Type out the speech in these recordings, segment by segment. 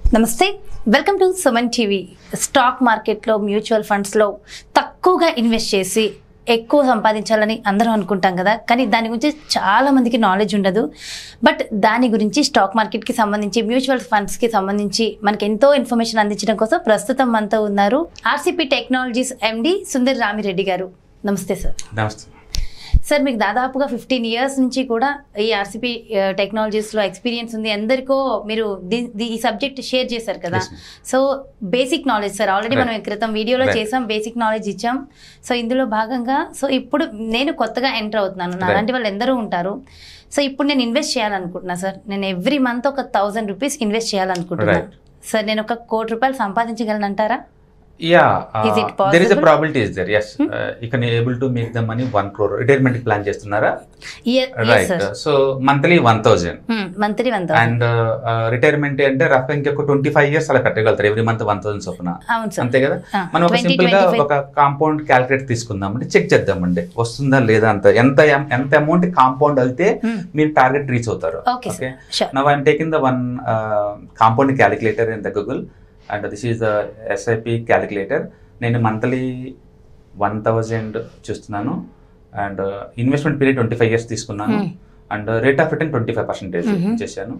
నమస్తే welcome to Suman TV stock మార్కెట్లో mutual ఫండ్స్లో తక్కువగా ఇన్వెస్ట్ చేసి ఎక్కువ సంపాదించాలని అందరం అనుకుంటాం కదా కానీ దాని గురించి చాలా మందికి నాలెడ్జ్ ఉండదు బట్ దాని గురించి స్టాక్ మార్కెట్కి సంబంధించి మ్యూచువల్ ఫండ్స్కి సంబంధించి మనకి ఎంతో ఇన్ఫర్మేషన్ అందించడం కోసం ప్రస్తుతం మనతో ఉన్నారు RCP technologies MD Sundar Ramireddy garu నమస్తే సార్ నమస్తే సార్ మీకు దాదాపుగా ఫిఫ్టీన్ ఇయర్స్ నుంచి కూడా ఈ ఆర్సిపి టెక్నాలజీస్లో ఎక్స్పీరియన్స్ ఉంది అందరికో మీరు ది- ది- ఈ సబ్జెక్ట్ షేర్ చేశారు కదా Yes, ma'am. So basic knowledge sir already Right. మనం క్రితం వీడియోలో Right. చేసాం బేసిక్ నాలెడ్జ్ ఇచ్చాం సో ఇందులో భాగంగా సో ఇప్పుడు నేను కొత్తగా ఎంటర్ అవుతున్నాను Right. అలాంటి వాళ్ళు ఎందరూ ఉంటారు సో ఇప్పుడు నేను ఇన్వెస్ట్ చేయాలనుకుంటున్నా సార్ నేను ఎవ్రీ మంత్ ఒక థౌసండ్ రూపీస్ ఇన్వెస్ట్ చేయాలనుకుంటున్నాను Right. సార్ నేను ఒక కోటి రూపాయలు సంపాదించగలనంటారా yeah Is it there is a possible? Probability is there yes you can able to make the money one crore retirement plan చేస్తున్నారా right sir so monthly one thousand monthly one and retirement అంటే rough ఇంకొక twenty five years అలా కట్టగలుగుతారు every month one thousand చొప్పున అవును sir అంతే కదా ఆ, మనం ఒక 20, సింపుల్ గా 25. ఒక కాంపౌండ్ క్యాలిక్యులేట్ తీసుకుందామండి చెక్ చేద్దామండి వస్తుందా లేదా అంత ఎంత ఎంత అమౌంట్ కాంపౌండ్ అయితే Hmm. మీరు టార్గెట్ రీచ్ అవుతారు okay okay sir sure Now I'm taking the one uh, compound calculator in the Google, and this is the SIP calculator. నేను మంత్లీ వన్ థౌజండ్ చూస్తున్నాను and investment period twenty five years తీసుకున్నాను Hmm. And rate of return twenty five percentage Mhm. చేశాను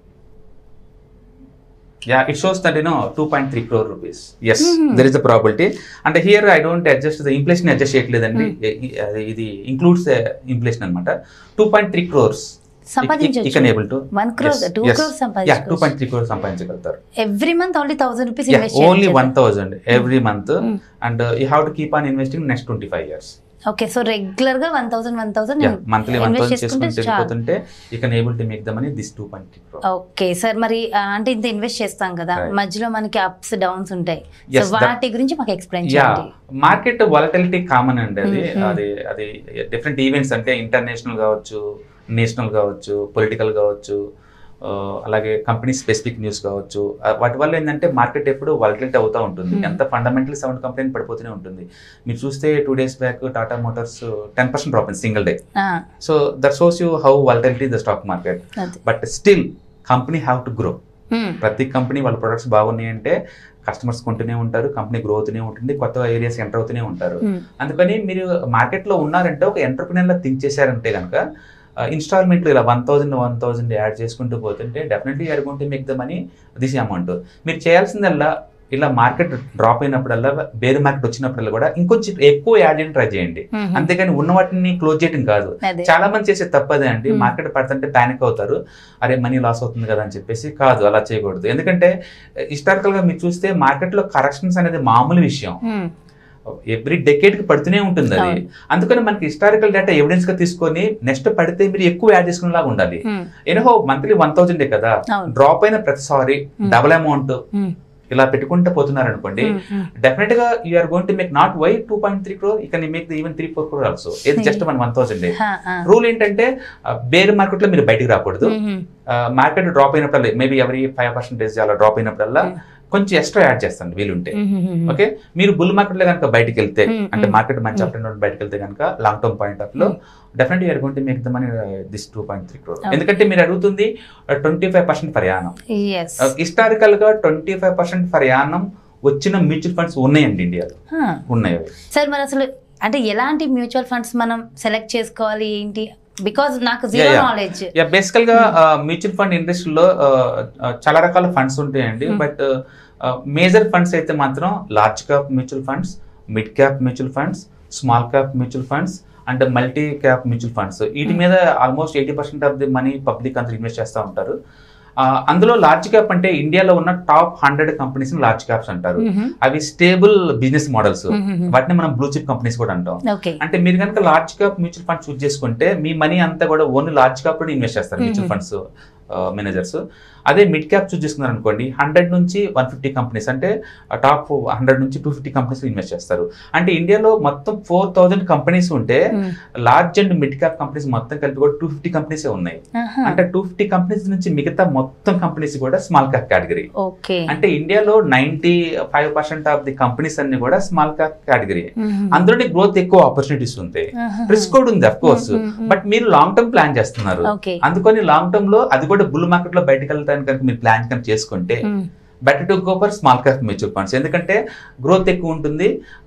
yeah it shows that you know two point three crore rupees yes Mhm. There is the probability అంటే here I don't adjust the inflation adjust చేయట్లేదండి ఇది- ఇది includes inflation అనమాట two point three crores సంపాదించొచ్చు. I can able to one crore two crore yeah two సంపాదించుకోవచ్చు point three crore సంపాదించగలుగుతారు every month only thousand rupees yeah invest only one thousand every month Mm. And you have to keep on investing next twenty five years okay so regular గా one thousand one thousand yeah monthly one invest thousand చేసుకుంటే చేసుకుని చాలు వెళ్ళిపోతుంటే you can able to make the money this two point three crore okay sir మరి ఆ, అంటే ఇంత invest చేస్తాం కదా Right. మధ్యలో మనకి అప్స్ డౌన్స్ ఉంటాయి సో Yes, that- వాటి గురించి మాకు ఎక్స్ప్లెయిన్ యా చేయండి మార్కెట్ వాలటిలిటీ కామన్ అండి అది Mm, mm. అది అది డిఫరెంట్ ఈవెంట్స్ అంటే ఇంటర్నేషనల్ కావచ్చు నేషనల్ కావచ్చు పొలిటికల్ కావచ్చు ఆ, అలాగే కంపెనీ స్పెసిఫిక్ న్యూస్ కావచ్చు ఆ, వాటి వల్ల ఏంటంటే మార్కెట్ ఎప్పుడు వాలటిలిటీ అవుతూ ఉంటుంది Mm. ఎంత ఫండమెంటల్ సౌండ్ కంపెనీ పడిపోతూనే ఉంటుంది మీరు చూస్తే two days back Tata Motors ten percent drop single day ఆ, so that shows you how volatility the stock market అది. But still company have to grow Hmm. ప్రతి కంపెనీ వాళ్ళ ప్రొడక్ట్స్ బాగున్నాయి అంటే కస్టమర్స్ కొంటూనే ఉంటారు కంపెనీ గ్రో అవుతూనే ఉంటుంది కొత్త ఏరియాస్ ఎంటర్ అవుతూనే ఉంటారు Hmm. అందుకని మీరు మార్కెట్లో ఉన్నారంటే ఒక ఎంటర్ప్రినర్లా థింక్ చేశారంటే కనుక ఇన్స్టాల్మెంట్లు ఇలా one thousand one thousand add చేసుకుంటూ పోతుంటే డెఫినెట్లీ యాడ్ కొంటే make the money this amount మీరు చేయాల్సిందల్లా ఇలా మార్కెట్ డ్రాప్ అయినప్పుడల్లా వేరే మార్కెట్ వచ్చినప్పుడల్లా కూడా ఇంకొంచెం ఎక్కువ యాడ్ చేయడం ట్రై చేయండి Hmm. అంతేగాని ఉన్న వాటిని క్లోజ్ చేయడం కాదు అదే చాలా మంది చేసే తప్పదే అండి Hmm. మార్కెట్ పడుతుంటే ప్యానిక్ అవుతారు అరే మనీ లాస్ అవుతుంది కదా అని చెప్పేసి కాదు అలా చేయకూడదు ఎందుకంటే హిస్టారికల్ గా మీరు చూస్తే మార్కెట్ లో కరెక్షన్స్ అనేది మామూలు విషయం Hmm. ఎవ్రీ డెకేడ్ కి పడుతూనే ఉంటుంది అది అవును. అందుకని మనకి హిస్టారికల్ డేటా ఎవిడెన్స్ గా తీసుకొని నెక్స్ట్ పడితే మీరు ఎక్కువ యాడ్ చేసుకునేలాగా ఉండాలి Hmm. ఎనహో మంత్లీ వన్ థౌజండ్ కదా అవును. డ్రాప్ అయిన ప్రతిసారి Hmm. Double amount Hmm. ఇలా పెట్టుకుంటూ పోతున్నారు అనుకోండి Hmm. Hmm. డెఫినెట్ గా you're going to make not why two point three crore ఇక make even three four crore also ఇది Hmm. జస్ట్ మన వన్ థౌసండ్ హా, హా. రూల్ ఏంటంటే బేర్ మార్కెట్ లో మీరు బయటికి రాకూడదు Hmm. మార్కెట్ డ్రాప్ అయినప్పుడల్లా మేబీ ఎవరి ఫైవ్ పర్సెంటేజ్ అలా డ్రాప్ అయినప్పుడల్లా Hmm. కొంచెం ఎక్స్ట్రా యాడ్ చేస్తాను వీలుంటే Hmm. Hmm. ఓకే మీరు బుల్ మార్కెట్ లో కనుక బయటికి వెళ్తే Hmm. అంటే Hmm. మార్కెట్ మంచి Hmm. అప్ అండ్ బయటకు వెళ్తే కనుక లాంగ్ టర్మ్ పాయింట్ ఆఫ్ లో definitely you're going to make the money this two point three crore Okay. ఎందుకంటే మీరు అడుగుతుంది twenty five percent per annum Yes. Historical గా twenty five percent per annum వచ్చిన mutual funds ఉన్నాయండి ఇండియాలో హా. ఉన్నాయి అవి సార్ మరి అసలు అంటే ఎలాంటి మ్యూచువల్ ఫండ్స్ మనం సెలెక్ట్ చేసుకోవాలి ఏంటి బికాజ్ నాకు zero Yeah, yeah. Knowledge yeah basical గా మ్యూచువల్ ఫండ్ ఇండస్ట్రీలో చాలా రకాల ఫండ్స్ ఉంటాయండి Hmm. బట్ మేజర్ ఫండ్స్ అయితే మాత్రం large cap mutual funds mid cap mutual funds small cap mutual funds and multi cap mutual funds వీటి Hmm. మీద almost eighty percent of the money public అంతా invest చేస్తూ ఉంటారు ఆ, అందులో లార్జ్ క్యాప్ అంటే ఇండియాలో ఉన్న top hundred companies large caps అంటారు అవి స్టేబుల్ బిజినెస్ మోడల్స్ వాటిని మనం బ్లూ చిప్ కంపెనీస్ కూడా అంటాం ఓకే అంటే మీరు కనుక large cap mutual fund choose చేసుకుంటే మీ మనీ అంతా కూడా ఓన్లీ లార్జ్ క్యాప్ లో ఇన్వెస్ట్ చేస్తారు Mhm. మ్యూచువల్ ఫండ్స్ మేనేజర్స్ అదే మిడ్ క్యాప్ చూస్ చేసుకున్నారు అనుకోండి హండ్రెడ్ నుంచి వన్ ఫిఫ్టీ కంపెనీస్ అంటే టాప్ హండ్రెడ్ నుంచి టూ ఫిఫ్టీ కంపెనీస్ ఇన్వెస్ట్ చేస్తారు అంటే ఇండియాలో మొత్తం ఫోర్ థౌజండ్ కంపెనీస్ ఉంటే large and mid cap companies మొత్తం కలిపి కూడా టూ ఫిఫ్టీ కంపెనీసే ఉన్నాయి అంటే టూ ఫిఫ్టీ కంపెనీస్ నుంచి మిగతా మొత్తం కంపెనీస్ కూడా స్మాల్ క్యాప్ కేటగిరీ ఓకే అంటే ఇండియాలో ninety five percent of the companies అన్ని కూడా స్మాల్ క్యాప్ కేటగిరీ అందులోనే గ్రోత్ ఎక్కువ ఆపర్చునిటీస్ ఉంటాయి రిస్క్ కూడా ఉంది of course Mhm, mhm. But మీరు లాంగ్ టర్మ్ ప్లాన్ చేస్తున్నారు ఓకే అందుకని లాంగ్ టర్మ్ లో అది కూడా బుల్ మార్కెట్ లో బయటకు వెళ్ళడానికి కనుక మీరు ప్లాన్ కనుక చేసుకుంటే better to go for small cap mutual funds ఎందుకంటే గ్రోత్ ఎక్కువ ఉంటుంది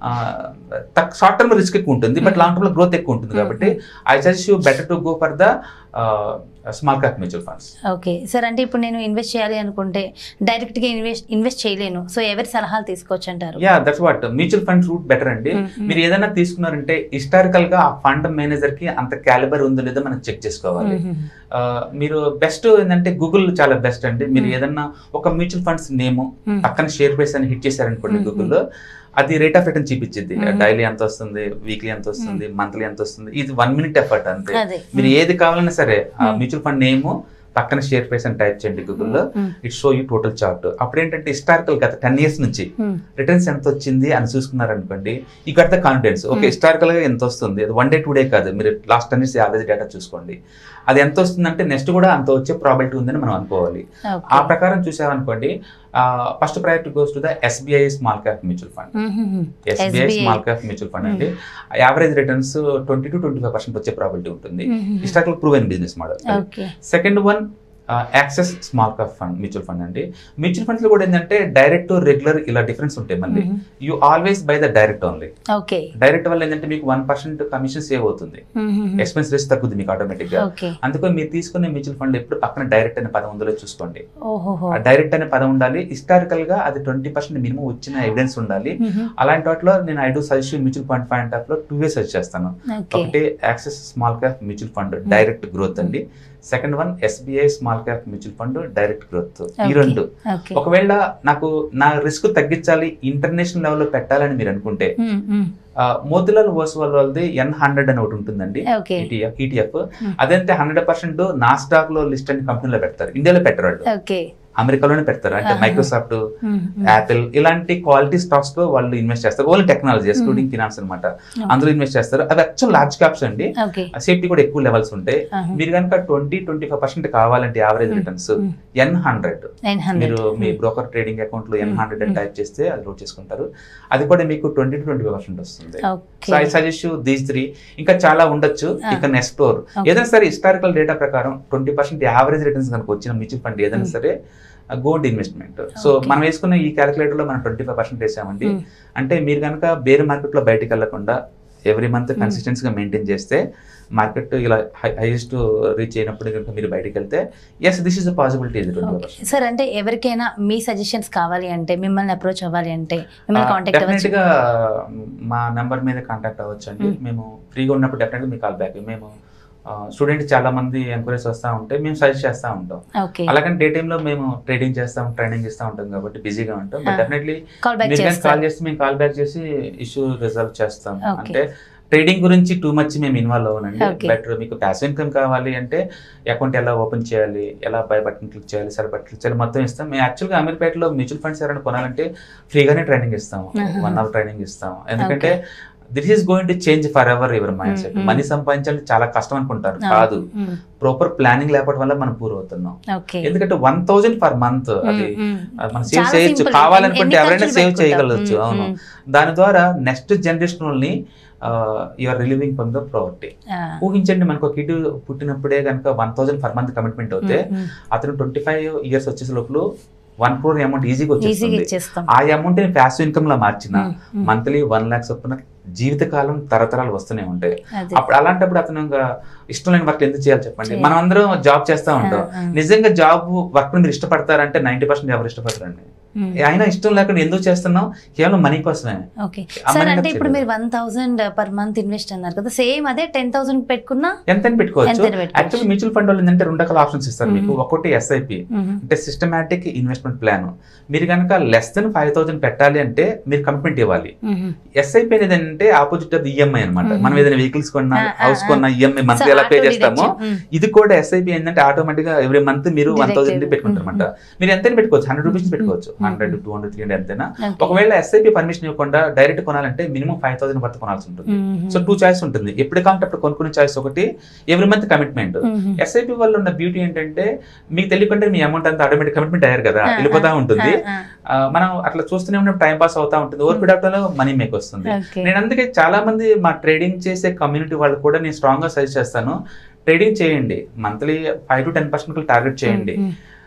షార్ట్ టర్మ్ రిస్క్ ఎక్కువ ఉంటుంది బట్ Mhm. లాంగ్ టర్మ్ లో గ్రోత్ ఎక్కువ ఉంటుంది కాబట్టి I suggest you better to go for the small cap mutual funds okay sir అంటే ఇప్పుడు నేను ఇన్వెస్ట్ చేయాలి అనుకుంటే డైరెక్ట్ గా ఇన్వెస్ట్ ఇన్వెస్ట్ చేయలేను సో ఎవరి సలహాలు తీసుకోవచ్చు అంటారు yeah that's what mutual fund route better అండి Mm, mm. మీరు ఏదైనా తీసుకున్నారంటే హిస్టారికల్ గా ఆ ఫండ్ మేనేజర్ కి అంత క్యాలిబర్ ఉందో లేదో మనం చెక్ చేసుకోవాలి మ్మ్. ఆ, మీరు బెస్ట్ ఏంటంటే గూగుల్ చాలా బెస్ట్ అండి మీరు Mm. ఏదన్నా ఒక మ్యూచువల్ ఫండ్స్ నేమ్ మ్మ్. పక్కన షేర్ ప్రైస్ అని హిట్ చేశారనుకోండి Mm, గూగుల్లో అది రేట్ ఆఫ్ రిటర్న్ చూపించింది Mm. డైలీ ఎంత వస్తుంది వీక్లీ ఎంత వస్తుంది మంత్లీ ఎంత వస్తుంది ఇది వన్ మినిట్ ఎఫర్ట్ అంతే అదే మీరు ఏది కావాలన్నా సరే ఆ Mm. మ్యూచువల్ ఫండ్ నేమ్ పక్కన షేర్ ప్రైస్ అని టైప్ చేయండి గూగుల్లో మ్మ్. It show you total chart అప్పుడు ఏంటంటే హిస్టారికల్ గత టెన్ ఇయర్స్ నుంచి మ్మ్. రిటర్న్స్ ఎంత వచ్చింది అని చూసుకున్నారు అనుకోండి ఈ got the confidence okay Hmm. Historical గా ఎంత వస్తుంది అది వన్ డే టూ డే కాదు మీరు last ten years average data చూసుకోండి అది ఎంత వస్తుందంటే నెక్స్ట్ కూడా అంత వచ్చే ప్రాబిలిటీ ఉందని మనం అనుకోవాలి ఓకే. ఆ ప్రకారం చూసామనుకోండి first priority goes to the SBI small cap mutual fund మ్మ్. SBI SBI. Small cap mutual fund అండి average returns twenty to twenty five percent వచ్చే ప్రాబిలిటీ ఉంటుంది మ్మ్. Historical proven business model okay second one Axis small cap fund mutual fund అండి mutual funds లో కూడా ఏంటంటే direct regular ఇలా difference ఉంటాయి మళ్ళీ మ్మ్. You always buy the direct only okay direct వల్ల ఏంటంటే మీకు వన్ పర్సెంట్ కమిషన్ సేవ్ అవుతుంది మ్మ్. ఎక్స్పెన్స్ రేస్ తగ్గుతుంది మీకు ఆటోమేటిక్ గా ఓకే అందుకని మీరు తీసుకునే మ్యూచువల్ ఫండ్ ఎప్పుడు పక్కన డైరెక్ట్ అనే పదం ఉందో లేదో చూసుకోండి ఓహోహో ఆ డైరెక్ట్ అనే పదం ఉండాలి హిస్టారికల్ గా అది ట్వంటీ పర్సెంట్ మినిమం వచ్చిన ఎవిడెన్స్ ఉండాలి మ్మ్. అలాంటి అలాంటి వాటిలో నేను I do suggestion mutual fund point of లో టూ వే సజెస్ట్ చేస్తాను ఓకే ఒకటి Axis small cap mutual fund direct growth అండి second one SBI small cap mutual fund direct growth ఈ Okay. రెండు ఓకే ఒకవేళ నాకు నా రిస్క్ తగ్గించాలి ఇంటర్నేషనల్ లెవెల్లో పెట్టాలని మీరు అనుకుంటే మ్మ్. మ్మ్. ఆ, మోతిలాల్ ఓస్వాల్ వాళ్ళది ఎన్ హండ్రెడ్ అని ఒకటి ఉంటుందండి ఓకే ఈటీఎఫ్ ఈటీఎఫ్ Hmm. అదంటే హండ్రెడ్ పర్సెంట్ నాస్డాక్ లో లిస్ట్ అయిన కంపెనీలో పెడతారు ఇండియాలో పెట్టరు వాళ్ళు ఓకే అమెరికాలోనే పెడతారు అంటే ఆహా. మైక్రోసాఫ్ట్ మ్మ్. మ్మ్. యాపిల్ ఇలాంటి క్వాలిటీ స్టాక్స్ లో వాళ్ళు ఇన్వెస్ట్ చేస్తారు ఓన్లీ టెక్నాలజీ ఎక్స్క్లూడింగ్ ఫినాన్స్ అనమాట అందులో ఇన్వెస్ట్ చేస్తారు అవి యాక్చువల్ లార్జ్ క్యాప్స్ అండి ఓకే సేఫ్టీ కూడా ఎక్కువ లెవెల్స్ ఉంటాయి ఆహా. మీరు కనుక ట్వంటీ ట్వంటీ ఫైవ్ పర్సెంట్ కావాలంటే average Hmm. Returns Hmm. N hundred nine hundred మీరు మీ బ్రోకర్ ట్రేడింగ్ అకౌంట్ లో ఎన్ Hmm. హండ్రెడ్ అని Hmm. టైప్ చేస్తే అది లోడ్ చేసుకుంటారు అది కూడా మీకు twenty to twenty five percent వస్తుంది so okay I suggest you these three ఇంకా చాలా ఉండొచ్చు Ah. ఇక ఎక్స్ప్లోర్ Okay. ఏదైనా సరే హిస్టారికల్ డేటా ప్రకారం ట్వంటీ పర్సెంట్ యావరేజ్ రిటర్న్స్ కనుక వచ్చిన మ్యూచువల్ ఫండ్ ఏదైనా Hmm. సరే గోల్డ్ ఇన్వెస్ట్మెంట్ సో Okay. మనం వేసుకున్న ఈ క్యాలిక్యులేటర్ లో మనం ట్వంటీ ఫైవ్ పర్సెంట్ వేసామండి మ్మ్. అంటే మీరు కనుక వేరే మార్కెట్ లో బయటికి వెళ్లకుండా ఎవ్రీ మంత్ Hmm. కన్సిస్టెన్సీ గా మెయింటైన్ చేస్తే మార్కెట్ ఇలా హైయెస్ట్ రీచ్ అయినప్పుడు కనుక మీరు బయటికి వెళ్తే ఎస్ దిస్ ఇస్ పాసిబిలిటీ ఇది ట్వంటీ ఓకే సార్ అంటే ఎవరికైనా మీ సజెషన్స్ కావాలి అంటే మిమ్మల్ని అప్రోచ్ అవ్వాలి అంటే మిమ్మల్ని కాంటాక్ట్ డెఫినెట్ అవ్వచ్చు గా మా నెంబర్ మీద కాంటాక్ట్ అవ్వచ్చు అండి Hmm. మేము ఫ్రీగా ఉన్నప్పుడు డెఫినెట్ గా మీకు కాల్ బ్యాక్ మేము స్టూడెంట్ చాలా మంది ఎంక్వైరీస్ వస్తూ ఉంటే మేము సజెస్ట్ చేస్తూ ఉంటాం ఓకే అలాగని డే టైంలో మేము ట్రేడింగ్ చేస్తాం ట్రైనింగ్ ఇస్తూ ఉంటాం కాబట్టి బిజీగా ఉంటాం but Ah. Definitely call back మీరు కానీ చేస్తారు కాల్ చేస్తే మేము కాల్ బ్యాక్ చేసి ఇష్యూ రిజల్వ్ చేస్తాం Okay. అంటే ట్రేడింగ్ గురించి టూ మచ్ మేము ఇన్వాల్వ్ అవ్వనండి Okay. బట్ మీకు ప్యాసివ్ ఇన్కమ్ కావాలి అంటే అకౌంట్ ఎలా ఓపెన్ చేయాలి ఎలా బై బటన్ క్లిక్ చేయాలి సరే బటన్ క్లిక్ చేయాలి మొత్తం ఇస్తాం మేము యాక్చువల్గా అమీర్పేటలో మ్యూచువల్ ఫండ్స్ ఎవరైనా కొనాలంటే ఫ్రీగానే ట్రైనింగ్ ఇస్తాం Uh-huh. వన్ అవర్ ట్రైనింగ్ ఇస్తాం ఎందుకంటే this is going to change forever your mindset Mm-hmm. Money సంపాదించాలి చాలా కష్టం అనుకుంటారు కాదు ప్రాపర్ ప్లానింగ్ లేకపోవడం వల్ల మనం పూర్ అవుతున్నాం ఓకే ఎందుకంటే వన్ థౌజండ్ పర్ మంత్ అది అది మనం సేవ్ చాలా చేయొచ్చు simple. కావాలనుకుంటే ఎన్ని ఎవరైనా ఖర్చులు సేవ్ పెట్టుకుంటాం? చేయగలచ్చు మ్మ్, అవును మ్మ్. దాని ద్వారా నెక్స్ట్ జనరేషన్ ని your relieving from the property ఆ. ఊహించండి మనకు ఒక కిడ్ పుట్టినప్పుడే కనుక one thousand per month commitment అవుతే మ్మ్, మ్మ్. అతను ట్వంటీ ఫైవ్ ఇయర్స్ వచ్చేసే లోపల వన్ క్రోర్ అమౌంట్ ఈజీగా ఈజీగా వచ్చేస్తుంది ఇచ్చేస్తాం ఆ అమౌంట్ ని ప్యాసివ్ ఇన్కమ్ లో మార్చిన మ్మ్, మ్మ్. మంత్లీ వన్ లాక్స్ చొప్పున జీవితకాలం తరతరాలు వస్తూనే ఉంటాయి అదే. అప్పుడు అలాంటప్పుడు అతను ఇంకా ఇష్టం లేని వర్క్ ఎందుకు చేయాలి చెప్పండి చేయాలి. మనం అందరం జాబ్ చేస్తా ఉంటాం ఆ, ఆ. నిజంగా జాబ్ వర్క్ మీరు ఇష్టపడతారంటే నైన్టీ పర్సెంట్ ఎవరు ఇష్టపడతారండి మ్మ్. అయినా ఇష్టం లేకుండా ఎందుకు చేస్తున్నాం కేవలం మనీ కోసమే ఓకే అమ్మ సార్ నాన్న అంటే ఇప్పుడు చేయలేదు. మీరు one thousand per month invest అన్నారు కదా సేమ్ అదే టెన్ థౌసండ్ పెట్టుకున్నా ఎంత అని పెట్టుకోవచ్చు ఎంతైనా పెట్టుకోవచ్చు. యాక్చువల్లీ మ్యూచువల్ ఫండ్ వాళ్ళు ఏంటంటే రెండు రకాల ఆప్షన్స్ ఇస్తారు మీకు మ్మ్. ఒకటి ఎస్ఐపి మ్మ్. అంటే సిస్టమాటిక్ ఇన్వెస్ట్మెంట్ ప్లాన్ మీరు కనుక లెస్ దెన్ ఫైవ్ థౌసండ్ పెట్టాలి అంటే మీరు కమిట్మెంట్ ఇవ్వాలి మ్మ్. ఎస్ఐపి అనేది ఏంటంటే ఆపోజిట్ ఆఫ్ ఈఎంఐ అనమాట మ్మ్. మనం ఏదైనా వెహికల్స్ కొన్నా ఆ, ఆ, హౌస్ ఆ. కొన్నా ఈఎంఐ మంత్లీ సో ఎలా పే auto చేస్తామో deduction. మ్మ్. ఇది కూడా ఎస్ఐపి ఏంటంటే ఆటోమేటిక్ గా ఎవ్రీ మంత్ మీరు వన్ Direct థౌసండ్ debit. పెట్టుకుంటారు అనమాట మ్మ్. మీరు ఎంతైనా పెట్టుకోవచ్చు హండ్రెడ్ రూపీస్ పెట్టుకోవచ్చు మ్మ్. Hundred two hundred three hundred ఎంతైనా Okay. ఒకవేళ ఎస్ఐపి పర్మిషన్ ఇవ్వకుండా డైరెక్ట్ కొనాలంటే మినిమం ఫైవ్ థౌసండ్ వర్త్ కొనాల్సి ఉంటుంది మ్మ్. సో టూ చాయిస్ ఉంటుంది ఎప్పుడు కావాలంటే అప్పుడు కొనుక్కునే చాయిస్ ఒకటి ఎవ్రీ మంత్ కమిట్మెంట్ మ్మ్. ఎస్ఐపి వల్ల ఉన్న బ్యూటీ ఏంటంటే మీకు తెలియకుండా మీ అమౌంట్ అంతా ఆటోమేటిక్ కమిట్మెంట్ అయ్యారు కదా ఆ, వెళ్ళిపోతా ఆ, ఉంటుంది ఆ, ఆ, మనం అట్లా చూస్తూనే ఉన్నప్పుడు టైం పాస్ అవుతా ఉంటుంది ఓవర్ పీరియడ్ లో మనీ మేక్ వస్తుంది ఆ. Okay. నేను అందుకే చాలా మంది మా ట్రేడింగ్ చేసే కమ్యూనిటీ వాళ్ళు కూడా నేను స్ట్రాంగ్ గా సజెస్ట్ చేస్తాను ట్రేడింగ్ చేయండి monthly five to ten percent target చేయండి మ్మ్.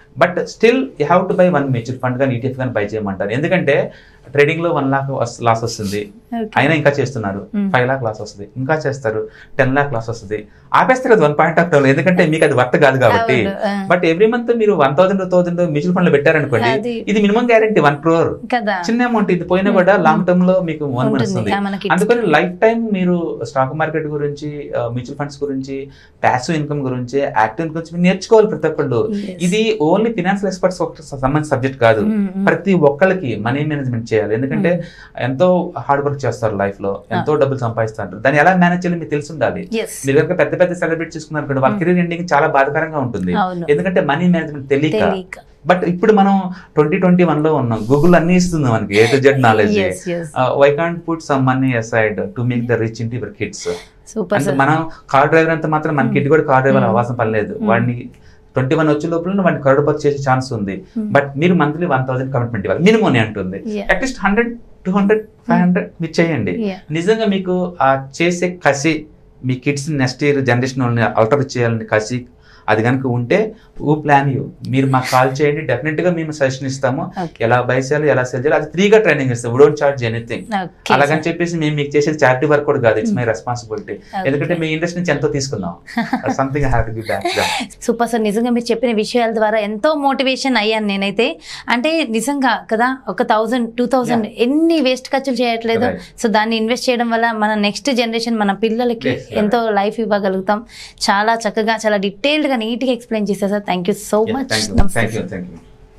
But still you have to buy one mutual fund కానీ ఈటీఎఫ్ కానీ బై చేయమంటారు ఎందుకంటే ట్రేడింగ్ లో వన్ లాక్ లాస్ వస్తుంది Okay. అయినా ఇంకా చేస్తున్నారు Mm. ఫైవ్ లాక్ లాస్ వస్తుంది ఇంకా చేస్తారు టెన్ లాక్ లాస్ వస్తుంది ఆపేస్తారు అది వన్ పాయింట్ ఆఫ్ టైం ఎందుకంటే మీకు అది వర్త్ కాదు కాబట్టి అవును, ఆ. బట్ ఎవ్రీ మంత్ మీరు one thousand two thousand mutual fund లో పెట్టారనుకోండి అది. ఇది మినిమం గ్యారంటీ వన్ క్రోర్ కదా చిన్న అమౌంట్ ఇది పోయినా కూడా లాంగ్ టర్మ్ లో మీకు వన్ ఉంటుంది. వస్తుంది ఆ, మనకి అందుకని లైఫ్ టైం మీరు స్టాక్ మార్కెట్ గురించి మ్యూచువల్ ఫండ్స్ గురించి ప్యాసివ్ ఇన్కమ్ గురించి యాక్టివ్ ఇన్కమ్ గురించి మీరు నేర్చుకోవాలి ప్రతి ఒక్కళ్ళు Yes. ఇది ఓన్లీ ఫినాన్షియల్ ఎక్స్పర్ట్స్ సంబంధించిన సబ్జెక్ట్ కాదు Mm, mm. ప్రతి ఒక్కళ్ళకి మనీ మేనేజ్మెంట్ చేయాలి ఎందుకంటే ఎంతో హార్డ్ వర్క్ చేస్తారు లైఫ్ లో ఎంతో డబ్బులు సంపాదిస్తారు దాన్ని ఎలా మేనేజ్ చేయాలి మీకు తెలిసి ఉండాలి Yes. మీరు కనుక పెద్ద పెద్ద సెలబ్రేట్ చేసుకున్నారు అనుకోండి వాళ్ళ Mm. కెరీర్ ఎండింగ్ చాలా బాధాకరంగా ఉంటుంది అవును ఎందుకంటే మనీ మేనేజ్మెంట్ తెలియక తెలియక బట్ ఇప్పుడు మనం ట్వంటీ ట్వంటీ వన్ లో ఉన్నాం గూగుల్ అన్ని ఇస్తుంది మనకి A to Z knowledge Yes, yes. Why can't put some money aside to make the rich into your kids super అంటే సార్ మనం కార్ డ్రైవర్ అంత మాత్రం మన Mm. కిడ్ కూడా కార్ డ్రైవర్ Mm. అవ్వాల్సిన పని లేదు Mm. వాడిని ట్వంటీ వన్ వచ్చే లోపల వాడిని కరోడ్పతి చేసే ఛాన్స్ ఉంది Mm. బట్ మీరు మంత్లీ వన్ థౌసండ్ కమిట్మెంట్ ఇవ్వాలి మినిమం అని అంటుంది Yeah. At least hundred two hundred five hundred మీరు చేయండి Yeah. నిజంగా మీకు ఆ చేసే కసి మీ కిడ్స్ నెక్స్ట్ ఇయర్ జనరేషన్ వాళ్ళని అల్టర్ చేయాలని కసి అది కనుక ఉంటే ఊ ప్లాన్ యూ మీరు మాకు కాల్ చేయండి డెఫినెట్ గా మేము సజెషన్ ఇస్తాము Okay. ఎలా బై చేయాలి ఎలా సెల్ చేయాలి అది ఫ్రీగా ట్రైనింగ్ ఇస్తాం డోంట్ చార్జ్ ఎనీథింగ్ Okay, అలాగని sir. చెప్పేసి మేము మీకు చేసేది చారిటీ వర్క్ కూడా కాదు ఇట్స్ మై రెస్పాన్సిబిలిటీ Okay. ఎందుకంటే మీ ఇండస్ట్రీ నుంచి ఎంతో తీసుకున్నాం something have to be back super sir నిజంగా మీరు చెప్పిన విషయాల ద్వారా ఎంతో మోటివేషన్ అయ్యాను నేనైతే అంటే నిజంగా కదా ఒక థౌజండ్ టూ థౌజండ్ ఎన్ని వేస్ట్ ఖర్చులు చేయట్లేదు Right. సో దాన్ని ఇన్వెస్ట్ చేయడం వల్ల మన నెక్స్ట్ జనరేషన్ మన పిల్లలకి Yes, right. ఎంతో లైఫ్ ఇవ్వగలుగుతాం చాలా చక్కగా చాలా డీటెయిల్డ్గా నీట్గా ఎక్స్ప్లెయిన్ చేశారు sir thank you so much thank you నమస్తే thank you sir. Thank you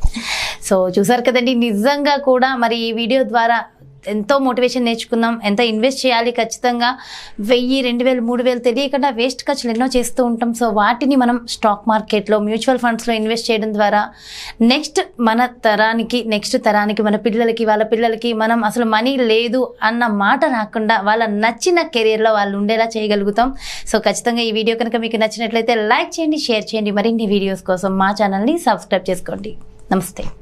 so చూసారు కదండి నిజంగా కూడా మరి ఈ వీడియో ద్వారా ఎంతో మోటివేషన్ నేర్చుకున్నాం ఎంత ఇన్వెస్ట్ చేయాలి ఖచ్చితంగా వెయ్యి రెండు వేలు మూడు వేలు తెలియకుండా వేస్ట్ ఖర్చులు ఎన్నో చేస్తూ ఉంటాం సో వాటిని మనం స్టాక్ మార్కెట్లో మ్యూచువల్ ఫండ్స్లో ఇన్వెస్ట్ చేయడం ద్వారా నెక్స్ట్ మన తరానికి నెక్స్ట్ తరానికి మన పిల్లలకి వాళ్ళ పిల్లలకి మనం అసలు మనీ లేదు అన్న మాట రాకుండా వాళ్ళ నచ్చిన కెరియర్లో వాళ్ళు ఉండేలా చేయగలుగుతాం సో ఖచ్చితంగా ఈ వీడియో కనుక మీకు నచ్చినట్లయితే లైక్ చేయండి షేర్ చేయండి మరిన్ని వీడియోస్ కోసం మా ఛానల్ని సబ్స్క్రైబ్ చేసుకోండి నమస్తే